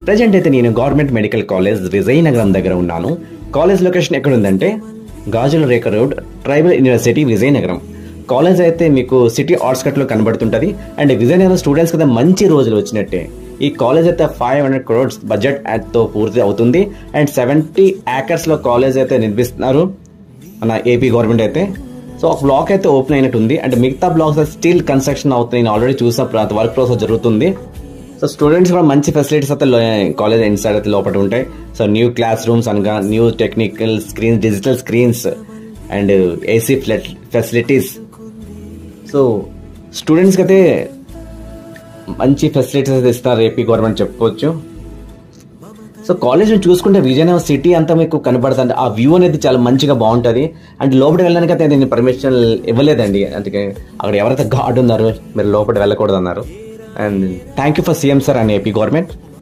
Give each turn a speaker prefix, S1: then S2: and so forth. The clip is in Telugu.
S1: ప్రజెంట్ అయితే నేను గవర్నమెంట్ మెడికల్ కాలేజ్ విజయనగరం దగ్గర ఉన్నాను కాలేజ్ లొకేషన్ ఎక్కడ ఉందంటే Gajula Rekha road tribal university Vizianagaram college అయితే మీకు సిటీ లో కనబడుతుంటది అండ్ విజయనగరం స్టూడెంట్స్ కదా మంచి రోజులు వచ్చినట్టే ఈ కాలేజ్ అయితే ఫైవ్ హండ్రెడ్ క్రోడ్స్ బడ్జెట్ తో పూర్తి అవుతుంది అండ్ సెవెంటీ ఏకర్స్ లో కాలేజ్ అయితే నిర్మిస్తున్నారు మన ఏపీ గవర్నమెంట్ అయితే సో ఒక బ్లాక్ అయితే ఓపెన్ అయినట్టు ఉంది అంటే మిగతా బ్లాక్స్ స్టిల్ కన్స్ట్రక్షన్ అవుతుంది నేను ఆల్రెడీ చూసిన వర్క్ ప్రాసెస్ జరుగుతుంది సో స్టూడెంట్స్ కూడా మంచి ఫెసిలిటీస్ అయితే కాలేజ్ ఇన్సైడ్ అయితే లోపల ఉంటాయి సో న్యూ క్లాస్ రూమ్స్ అనగా new technical screens digital screens and AC facilities so స్టూడెంట్స్కి అయితే మంచి ఫెసిలిటీస్ అయితే ఇస్తారు ఏపీ గవర్నమెంట్ చెప్పుకోవచ్చు సో కాలేజ్ నుంచి చూసుకుంటే విజయనగరం సిటీ అంతా మీకు కనబడుతుంది ఆ వ్యూ అనేది చాలా మంచిగా బాగుంటుంది అండ్ లోపలికి వెళ్ళడానికి అయితే నేను పర్మిషన్ ఇవ్వలేదండి అందుకే అక్కడ ఎవరైతే గార్డ్ ఉన్నారో మీరు లోపలికి వెళ్ళకూడదు అన్నారు and thank you for CM sir and AP government